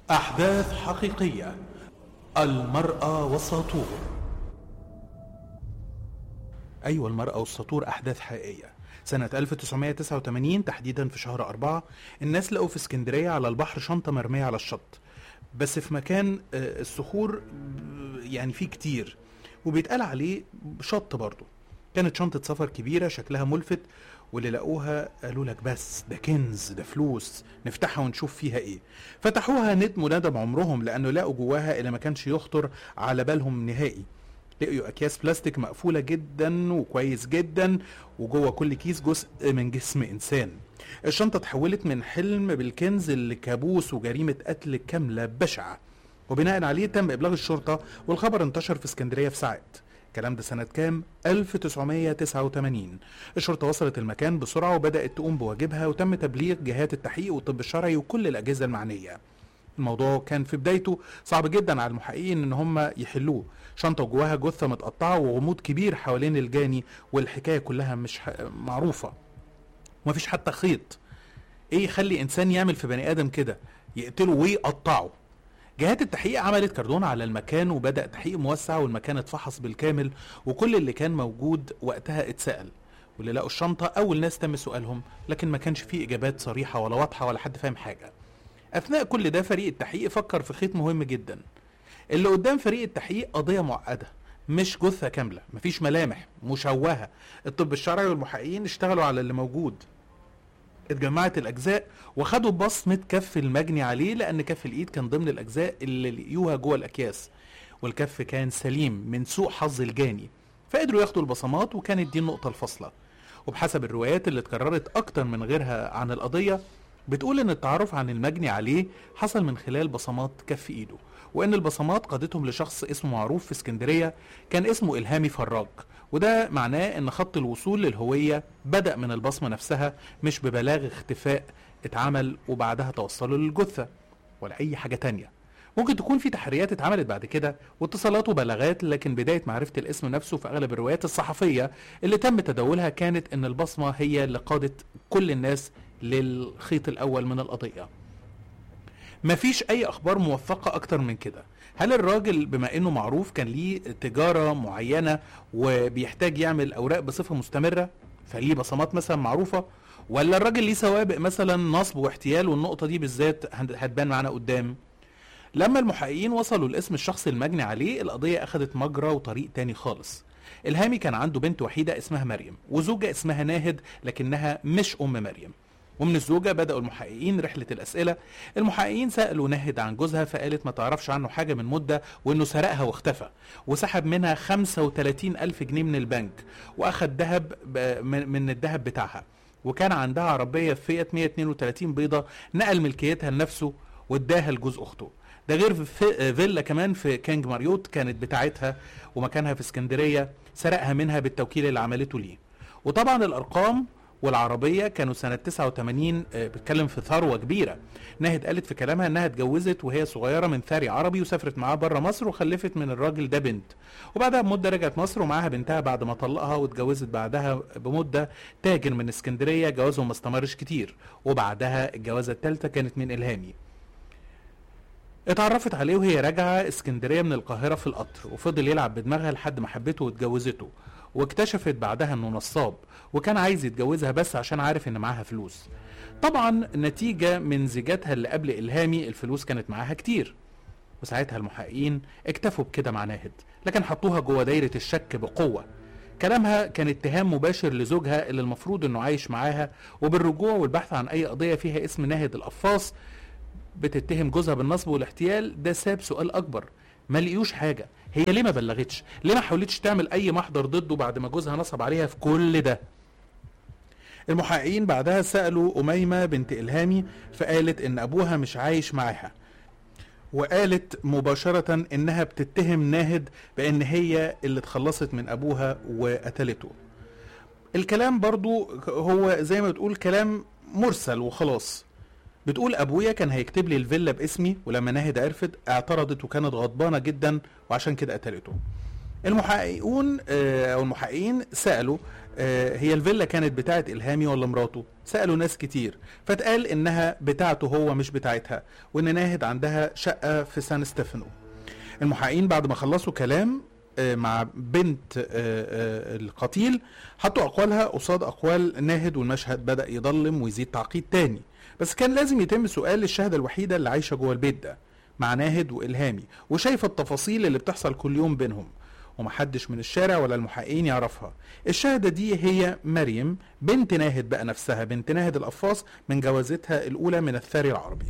أحداث حقيقية المرأة والساطور أيوة المرأة والساطور أحداث حقيقية سنة 1989 تحديدا في شهر أربعة الناس لقوا في اسكندرية على البحر شنطة مرمية على الشط بس في مكان آه، الصخور آه، يعني فيه كتير وبيتقال عليه شط برضه كانت شنطة سفر كبيرة شكلها ملفت واللي لقوها قالوا لك بس ده كنز ده فلوس نفتحها ونشوف فيها ايه فتحوها ندموا ندم عمرهم لانه لقوا جواها اللي ما كانش يخطر على بالهم نهائي لقيوا اكياس بلاستيك مقفوله جدا وكويس جدا وجوه كل كيس جزء من جسم انسان الشنطه اتحولت من حلم بالكنز لكابوس وجريمه قتل كامله بشعه وبناء عليه تم ابلاغ الشرطه والخبر انتشر في اسكندريه في ساعات الكلام ده سنة كام؟ 1989 الشرطة وصلت المكان بسرعة وبدأت تقوم بواجبها وتم تبليغ جهات التحقيق والطب الشرعي وكل الأجهزة المعنية الموضوع كان في بدايته صعب جدا على المحققين ان هم يحلوه شنطه جواها جثه متقطعه وغموض كبير حوالين الجاني والحكايه كلها مش ح... معروفه ومفيش حتى خيط ايه يخلي انسان يعمل في بني ادم كده يقتله ويقطعه جهات التحقيق عملت كردون على المكان وبدأ تحقيق موسع والمكان اتفحص بالكامل وكل اللي كان موجود وقتها اتسأل واللي لقوا الشنطة أول ناس تم سؤالهم لكن ما كانش فيه إجابات صريحة ولا واضحة ولا حد فاهم حاجة أثناء كل ده فريق التحقيق فكر في خيط مهم جدا اللي قدام فريق التحقيق قضية معقدة مش جثة كاملة مفيش ملامح مشوهة الطب الشرعي والمحققين اشتغلوا على اللي موجود اتجمعت الاجزاء وخدوا بصمه كف المجني عليه لان كف الايد كان ضمن الاجزاء اللي لقيوها جوه الاكياس والكف كان سليم من سوء حظ الجاني فقدروا ياخدوا البصمات وكانت دي النقطه الفاصله وبحسب الروايات اللي اتكررت اكتر من غيرها عن القضيه بتقول ان التعرف عن المجني عليه حصل من خلال بصمات كف ايده وان البصمات قادتهم لشخص اسمه معروف في اسكندريه كان اسمه الهامي فراج وده معناه ان خط الوصول للهويه بدا من البصمه نفسها مش ببلاغ اختفاء اتعمل وبعدها توصلوا للجثه ولا اي حاجه تانية ممكن تكون في تحريات اتعملت بعد كده واتصالات وبلاغات لكن بدايه معرفه الاسم نفسه في اغلب الروايات الصحفيه اللي تم تداولها كانت ان البصمه هي اللي قادت كل الناس للخيط الاول من القضيه مفيش اي اخبار موثقه اكتر من كده هل الراجل بما انه معروف كان ليه تجاره معينه وبيحتاج يعمل اوراق بصفه مستمره فليه بصمات مثلا معروفه ولا الراجل ليه سوابق مثلا نصب واحتيال والنقطه دي بالذات هتبان معانا قدام لما المحققين وصلوا لاسم الشخص المجني عليه القضيه اخذت مجرى وطريق تاني خالص الهامي كان عنده بنت وحيده اسمها مريم وزوجه اسمها ناهد لكنها مش ام مريم ومن الزوجة بدأوا المحققين رحلة الأسئلة المحققين سألوا ناهد عن جوزها فقالت ما تعرفش عنه حاجة من مدة وإنه سرقها واختفى وسحب منها 35 ألف جنيه من البنك وأخد ذهب من الذهب بتاعها وكان عندها عربية فيات 132 بيضة نقل ملكيتها لنفسه واداها لجوز أخته ده غير في فيلا كمان في كينج ماريوت كانت بتاعتها ومكانها في اسكندرية سرقها منها بالتوكيل اللي عملته ليه وطبعا الأرقام والعربيه كانوا سنه 89 آه، بتتكلم في ثروه كبيره ناهد قالت في كلامها انها اتجوزت وهي صغيره من ثري عربي وسافرت معاه بره مصر وخلفت من الراجل ده بنت وبعدها بمده رجعت مصر ومعاها بنتها بعد ما طلقها واتجوزت بعدها بمده تاجر من اسكندريه جوازهم ما استمرش كتير وبعدها الجوازه الثالثه كانت من الهامي اتعرفت عليه وهي راجعه اسكندريه من القاهره في القطر وفضل يلعب بدماغها لحد ما حبته واتجوزته واكتشفت بعدها انه نصاب وكان عايز يتجوزها بس عشان عارف ان معاها فلوس طبعا نتيجة من زيجاتها اللي قبل إلهامي الفلوس كانت معاها كتير وساعتها المحققين اكتفوا بكده مع ناهد لكن حطوها جوه دايرة الشك بقوة كلامها كان اتهام مباشر لزوجها اللي المفروض انه عايش معاها وبالرجوع والبحث عن اي قضية فيها اسم ناهد القفاص بتتهم جوزها بالنصب والاحتيال ده ساب سؤال اكبر ما لقيوش حاجة هي ليه ما بلغتش ليه ما حاولتش تعمل اي محضر ضده بعد ما جوزها نصب عليها في كل ده المحققين بعدها سألوا أميمة بنت إلهامي فقالت إن أبوها مش عايش معاها وقالت مباشرة إنها بتتهم ناهد بإن هي اللي اتخلصت من أبوها وقتلته الكلام برضو هو زي ما بتقول كلام مرسل وخلاص بتقول ابويا كان هيكتب لي الفيلا باسمي ولما ناهد عرفت اعترضت وكانت غضبانه جدا وعشان كده قتلته المحققون آه، او المحققين سالوا آه، هي الفيلا كانت بتاعت الهامي ولا مراته سالوا ناس كتير فاتقال انها بتاعته هو مش بتاعتها وان ناهد عندها شقه في سان ستيفانو المحققين بعد ما خلصوا كلام آه، مع بنت آه، آه، القتيل حطوا اقوالها قصاد اقوال ناهد والمشهد بدا يضلم ويزيد تعقيد تاني بس كان لازم يتم سؤال الشهاده الوحيده اللي عايشه جوه البيت ده مع ناهد والهامي وشايفه التفاصيل اللي بتحصل كل يوم بينهم ومحدش من الشارع ولا المحققين يعرفها الشاهدة دي هي مريم بنت ناهد بقى نفسها بنت ناهد القفاص من جوازتها الأولى من الثري العربي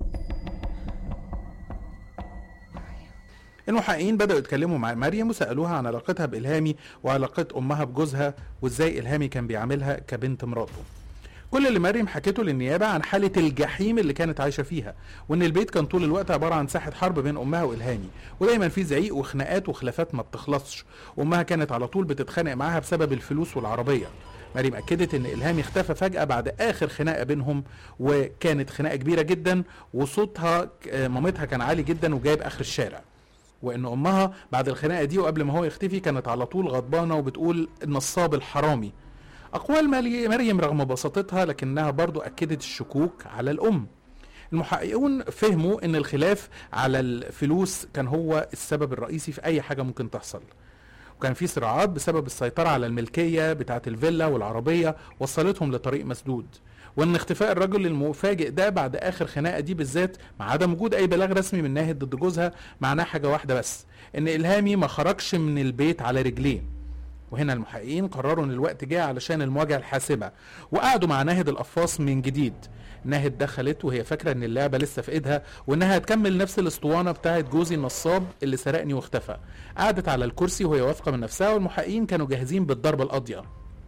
المحققين بدأوا يتكلموا مع مريم وسألوها عن علاقتها بإلهامي وعلاقة أمها بجوزها وإزاي إلهامي كان بيعاملها كبنت مراته كل اللي مريم حكته للنيابة عن حالة الجحيم اللي كانت عايشة فيها وإن البيت كان طول الوقت عبارة عن ساحة حرب بين أمها وإلهامي ودايما في زعيق وخناقات وخلافات ما بتخلصش وأمها كانت على طول بتتخانق معاها بسبب الفلوس والعربية مريم أكدت إن إلهامي اختفى فجأة بعد آخر خناقة بينهم وكانت خناقة كبيرة جدا وصوتها آه، مامتها كان عالي جدا وجايب آخر الشارع وان امها بعد الخناقه دي وقبل ما هو يختفي كانت على طول غضبانه وبتقول النصاب الحرامي اقوال مالي- مريم رغم بساطتها لكنها برضو اكدت الشكوك على الام المحققون فهموا ان الخلاف على الفلوس كان هو السبب الرئيسي في اي حاجه ممكن تحصل وكان في صراعات بسبب السيطرة على الملكية بتاعة الفيلا والعربية وصلتهم لطريق مسدود وان اختفاء الرجل المفاجئ ده بعد اخر خناقه دي بالذات مع عدم وجود اي بلاغ رسمي من ناهد ضد جوزها معناه حاجه واحده بس ان الهامي ما خرجش من البيت على رجليه وهنا المحققين قرروا ان الوقت جاي علشان المواجهه الحاسمه وقعدوا مع ناهد القفاص من جديد ناهد دخلت وهي فاكره ان اللعبه لسه في ايدها وانها هتكمل نفس الاسطوانه بتاعت جوزي النصاب اللي سرقني واختفى قعدت على الكرسي وهي واثقه من نفسها والمحققين كانوا جاهزين بالضربه القاضيه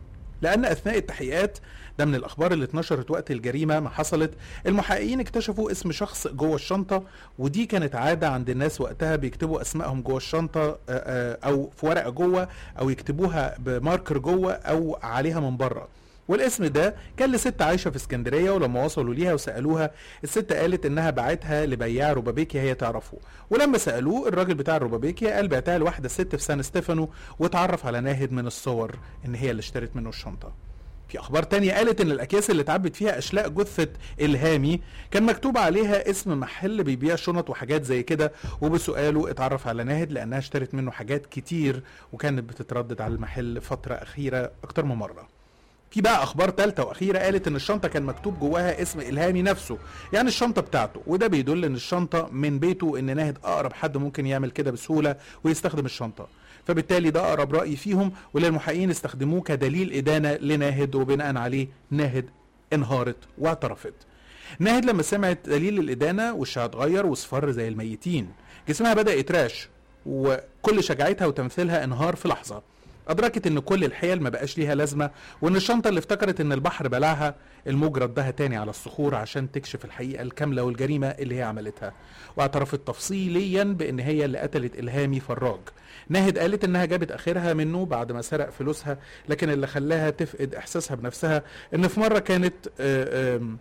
لان اثناء التحقيقات ده من الاخبار اللي اتنشرت وقت الجريمه ما حصلت المحققين اكتشفوا اسم شخص جوه الشنطه ودي كانت عاده عند الناس وقتها بيكتبوا اسمائهم جوه الشنطه آه، آه، او في ورقه جوه او يكتبوها بماركر جوه او عليها من بره والاسم ده كان لست عايشه في اسكندريه ولما وصلوا ليها وسالوها الست قالت انها باعتها لبياع ربابيكيا هي تعرفه ولما سالوه الراجل بتاع الربابيكيا قال بعتها لواحده ست في سان ستيفانو واتعرف على ناهد من الصور ان هي اللي اشترت منه الشنطه في اخبار تانية قالت ان الاكياس اللي اتعبت فيها اشلاء جثة الهامي كان مكتوب عليها اسم محل بيبيع شنط وحاجات زي كده وبسؤاله اتعرف على ناهد لانها اشترت منه حاجات كتير وكانت بتتردد على المحل فترة اخيرة اكتر من مرة في بقى اخبار ثالثه واخيره قالت ان الشنطه كان مكتوب جواها اسم الهامي نفسه يعني الشنطه بتاعته وده بيدل ان الشنطه من بيته ان ناهد اقرب حد ممكن يعمل كده بسهوله ويستخدم الشنطه فبالتالي ده اقرب راي فيهم واللي المحققين استخدموه كدليل ادانه لناهد وبناء عليه ناهد انهارت واعترفت ناهد لما سمعت دليل الادانه وشها اتغير واصفر زي الميتين جسمها بدا يتراش وكل شجاعتها وتمثيلها انهار في لحظه أدركت إن كل الحيل ما بقاش ليها لازمة وإن الشنطة اللي افتكرت إن البحر بلعها الموج ردها تاني على الصخور عشان تكشف الحقيقة الكاملة والجريمة اللي هي عملتها واعترفت تفصيليا بإن هي اللي قتلت إلهامي فراج ناهد قالت إنها جابت آخرها منه بعد ما سرق فلوسها لكن اللي خلاها تفقد إحساسها بنفسها إن في مرة كانت آه، آم،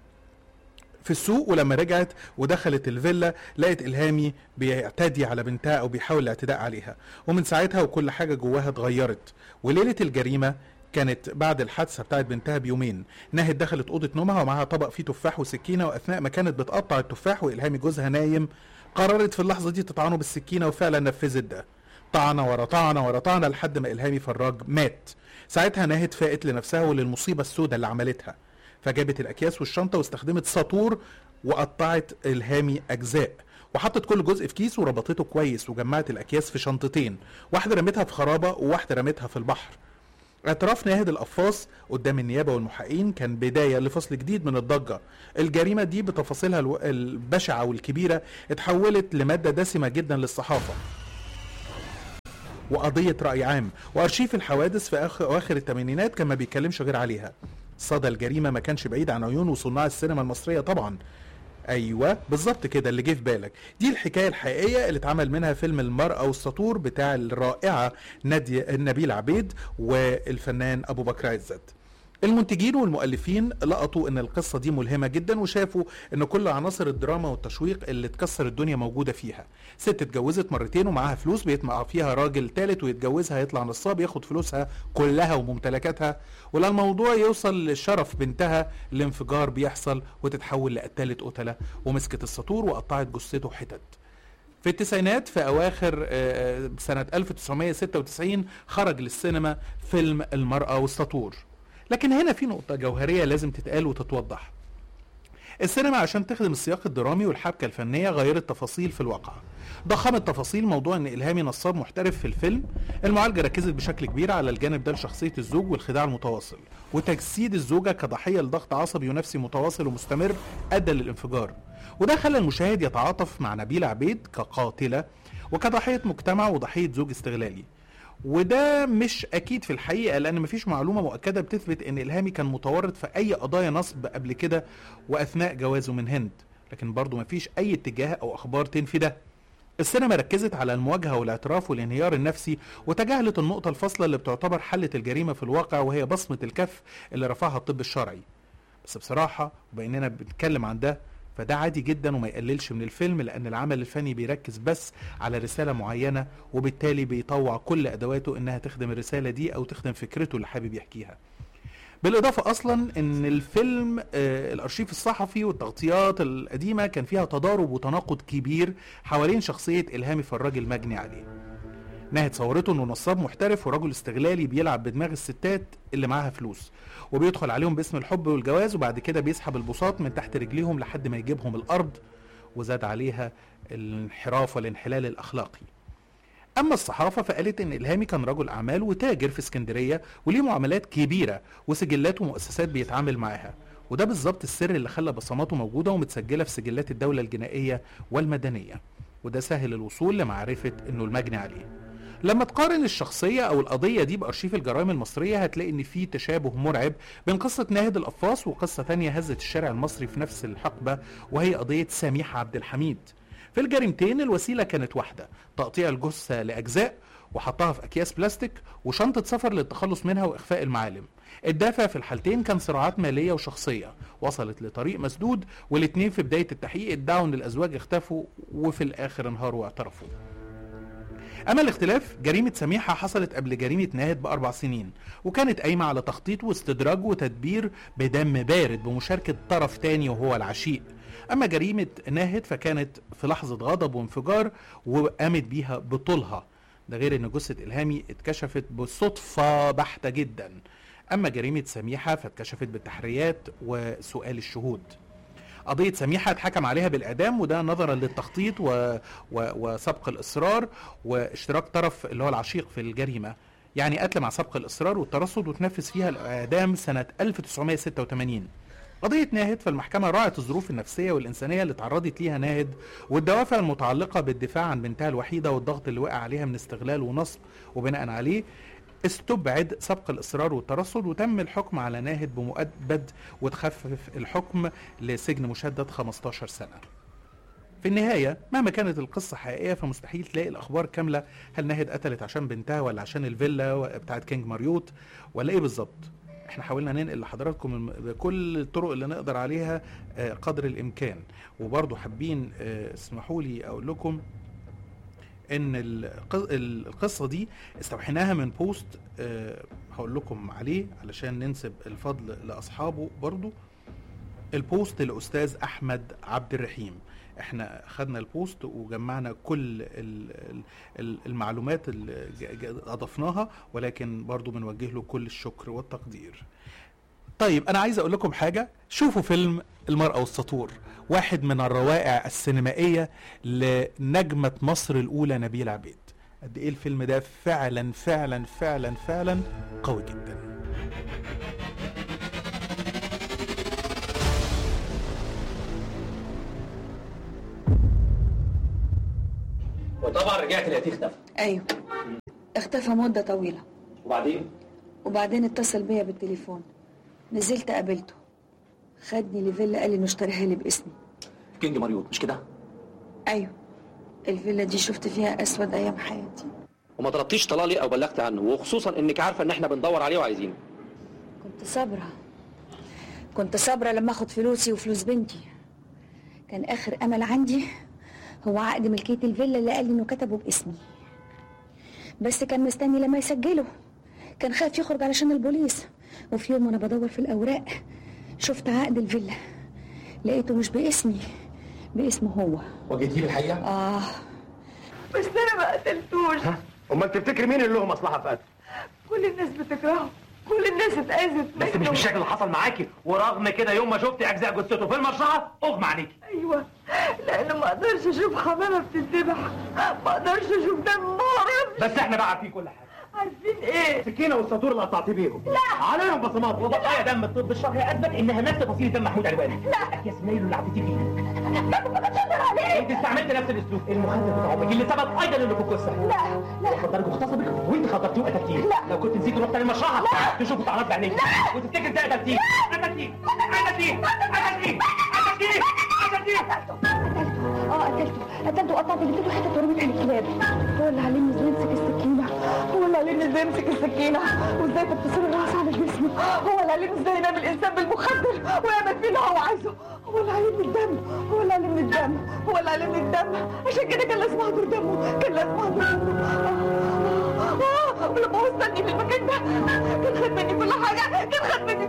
في السوق ولما رجعت ودخلت الفيلا لقت الهامي بيعتدي على بنتها او بيحاول الاعتداء عليها ومن ساعتها وكل حاجه جواها اتغيرت وليله الجريمه كانت بعد الحادثه بتاعت بنتها بيومين ناهد دخلت اوضه نومها ومعاها طبق فيه تفاح وسكينه واثناء ما كانت بتقطع التفاح والهامي جوزها نايم قررت في اللحظه دي تطعنه بالسكينه وفعلا نفذت ده طعنه ورا طعنه ورا طعنه لحد ما الهامي فراج مات ساعتها ناهد فاقت لنفسها وللمصيبه السوداء اللي عملتها فجابت الاكياس والشنطه واستخدمت ساطور وقطعت الهامي اجزاء وحطت كل جزء في كيس وربطته كويس وجمعت الاكياس في شنطتين واحده رميتها في خرابه وواحده رميتها في البحر اعتراف ناهد القفاص قدام النيابة والمحققين كان بداية لفصل جديد من الضجة الجريمة دي بتفاصيلها الو- البشعة والكبيرة اتحولت لمادة دسمة جدا للصحافة وقضية رأي عام وأرشيف الحوادث في آخر أواخر الثمانينات كان ما بيتكلمش غير عليها صدى الجريمة ما كانش بعيد عن عيون وصناع السينما المصرية طبعا ايوه بالظبط كده اللي جه في بالك دي الحكايه الحقيقيه اللي اتعمل منها فيلم المراه والسطور بتاع الرائعه ناديه نبيل عبيد والفنان ابو بكر عزت المنتجين والمؤلفين لقطوا ان القصه دي ملهمه جدا وشافوا ان كل عناصر الدراما والتشويق اللي تكسر الدنيا موجوده فيها ست اتجوزت مرتين ومعاها فلوس بيطمع فيها راجل تالت ويتجوزها يطلع نصاب ياخد فلوسها كلها وممتلكاتها ولما الموضوع يوصل لشرف بنتها الانفجار بيحصل وتتحول لقتالة قتلة ومسكت السطور وقطعت جثته حتت في التسعينات في اواخر آه، سنه 1996 خرج للسينما فيلم المراه والسطور لكن هنا في نقطه جوهريه لازم تتقال وتتوضح السينما عشان تخدم السياق الدرامي والحبكه الفنيه غيرت تفاصيل في الواقع ضخمت تفاصيل موضوع ان الهامي نصاب محترف في الفيلم المعالجه ركزت بشكل كبير على الجانب ده لشخصيه الزوج والخداع المتواصل وتجسيد الزوجه كضحيه لضغط عصبي ونفسي متواصل ومستمر ادى للانفجار وده خلى المشاهد يتعاطف مع نبيلة عبيد كقاتلة وكضحية مجتمع وضحية زوج استغلالي وده مش اكيد في الحقيقه لان مفيش معلومه مؤكده بتثبت ان الهامي كان متورط في اي قضايا نصب قبل كده واثناء جوازه من هند لكن برضه مفيش اي اتجاه او اخبار تنفي ده السينما ركزت على المواجهه والاعتراف والانهيار النفسي وتجاهلت النقطه الفاصله اللي بتعتبر حله الجريمه في الواقع وهي بصمه الكف اللي رفعها الطب الشرعي بس بصراحه وباننا بنتكلم عن ده فده عادي جدا وما يقللش من الفيلم لان العمل الفني بيركز بس على رساله معينه وبالتالي بيطوع كل ادواته انها تخدم الرساله دي او تخدم فكرته اللي حابب يحكيها بالاضافه اصلا ان الفيلم آه الارشيف الصحفي والتغطيات القديمه كان فيها تضارب وتناقض كبير حوالين شخصيه الهامي فراج المجني عليه ناهد صورته انه نصاب محترف ورجل استغلالي بيلعب بدماغ الستات اللي معاها فلوس وبيدخل عليهم باسم الحب والجواز وبعد كده بيسحب البساط من تحت رجليهم لحد ما يجيبهم الارض وزاد عليها الانحراف والانحلال الاخلاقي اما الصحافه فقالت ان الهامي كان رجل اعمال وتاجر في اسكندريه وليه معاملات كبيره وسجلات ومؤسسات بيتعامل معاها وده بالظبط السر اللي خلى بصماته موجوده ومتسجله في سجلات الدوله الجنائيه والمدنيه وده سهل الوصول لمعرفه انه المجني عليه لما تقارن الشخصية أو القضية دي بأرشيف الجرائم المصرية هتلاقي إن في تشابه مرعب بين قصة ناهد القفاص وقصة تانية هزت الشارع المصري في نفس الحقبة وهي قضية سميحة عبد الحميد. في الجريمتين الوسيلة كانت واحدة تقطيع الجثة لأجزاء وحطها في أكياس بلاستيك وشنطة سفر للتخلص منها وإخفاء المعالم. الدافع في الحالتين كان صراعات مالية وشخصية وصلت لطريق مسدود والاتنين في بداية التحقيق ادعوا ان الازواج اختفوا وفي الاخر انهاروا واعترفوا اما الاختلاف جريمه سميحه حصلت قبل جريمه ناهد باربع سنين وكانت قايمه على تخطيط واستدراج وتدبير بدم بارد بمشاركه طرف تاني وهو العشيق اما جريمه ناهد فكانت في لحظه غضب وانفجار وقامت بيها بطولها ده غير ان جثه الهامي اتكشفت بصدفه بحته جدا اما جريمه سميحه فاتكشفت بالتحريات وسؤال الشهود قضيه سميحه اتحكم عليها بالاعدام وده نظرا للتخطيط و... و... وسبق الاصرار واشتراك طرف اللي هو العشيق في الجريمه يعني قتل مع سبق الاصرار والترصد وتنفذ فيها الاعدام سنه 1986 قضية ناهد فالمحكمة راعت الظروف النفسية والإنسانية اللي تعرضت ليها ناهد والدوافع المتعلقة بالدفاع عن بنتها الوحيدة والضغط اللي وقع عليها من استغلال ونصب وبناء عليه استبعد سبق الإصرار والترصد وتم الحكم على ناهد بمؤبد وتخفف الحكم لسجن مشدد 15 سنة في النهاية مهما كانت القصة حقيقية فمستحيل تلاقي الأخبار كاملة هل ناهد قتلت عشان بنتها ولا عشان الفيلا بتاعت كينج ماريوت ولا إيه بالظبط احنا حاولنا ننقل لحضراتكم بكل الطرق اللي نقدر عليها قدر الامكان وبرضه حابين اسمحوا لي اقول لكم ان القصه دي استوحيناها من بوست أه هقول لكم عليه علشان ننسب الفضل لاصحابه برضو البوست لاستاذ احمد عبد الرحيم احنا خدنا البوست وجمعنا كل المعلومات اللي اضفناها ولكن برضو بنوجه له كل الشكر والتقدير طيب انا عايز اقول لكم حاجه شوفوا فيلم المراه والسطور واحد من الروائع السينمائيه لنجمه مصر الاولى نبيل عبيد قد ايه الفيلم ده فعلا فعلا فعلا فعلا قوي جدا وطبعا رجعت لقيتيه اختفى ايوه اختفى مدة طويلة وبعدين وبعدين اتصل بيا بالتليفون نزلت قابلته خدني لفيلا قال لي انه اشتريها لي باسمي كينج ماريوت مش كده ايوه الفيلا دي شفت فيها اسود ايام حياتي وما طلبتيش طلالي او بلغت عنه وخصوصا انك عارفه ان احنا بندور عليه وعايزينه كنت صابرة كنت صابرة لما اخد فلوسي وفلوس بنتي كان اخر امل عندي هو عقد ملكية الفيلا اللي قال لي انه كتبه باسمي بس كان مستني لما يسجله كان خايف يخرج علشان البوليس وفي يوم وانا بدور في الاوراق شفت عقد الفيلا لقيته مش باسمي باسمه هو واجهتيه بالحقيقه؟ اه بس انا ما قتلتوش امال تفتكر مين اللي له مصلحه في قتل؟ كل الناس بتكرهه كل الناس اتأذت بس مش بالشكل اللي حصل معاكي ورغم كده يوم ما شفتي اجزاء جثته في المشرحه اغمى عليكي ايوه لان ما اقدرش اشوف حمامه بتتذبح ما اقدرش اشوف دم ما اعرفش بس احنا بقى عارفين كل حاجه عارفين ايه السكينه والساطور اللي قطعتي بيهم لا عليهم بصمات وبقايا دم الطب الشرعي اثبت انها نفس تفاصيل دم محمود علواني لا اكياس النيل اللي عديتي فيها انت استعملت نفس الاسلوب المخدر بتاع امك اللي سبب ايضا انه في القصه لا لا خدرك اغتصبك وانت خدرتيه وقتلتيه لا. لو كنت نسيت رحت للمشرحه تشوفي تعرض بعينيك وتفتكر ازاي قتلتيه قتلتيه قتلتيه قتلتيه قتلتيه قتلتيه اه قتلته قتلته وقطعت جبت له حته ورميتها للكلاب هو اللي علمني ازاي امسك السكينه هو اللي علمني ازاي امسك السكينه وازاي تتصل الراس على جسمه هو اللي علمني ازاي ينام الانسان بالمخدر ويعمل فيه اللي هو عايزه هو اللي علمني الدم هو اللي علمني الدم هو اللي علمني الدم عشان كده كان لازم اهدر دمه كان لازم اهدر دمه آه، آه، ولما وصلني في المكان ده كان خد مني كل حاجه كان خد مني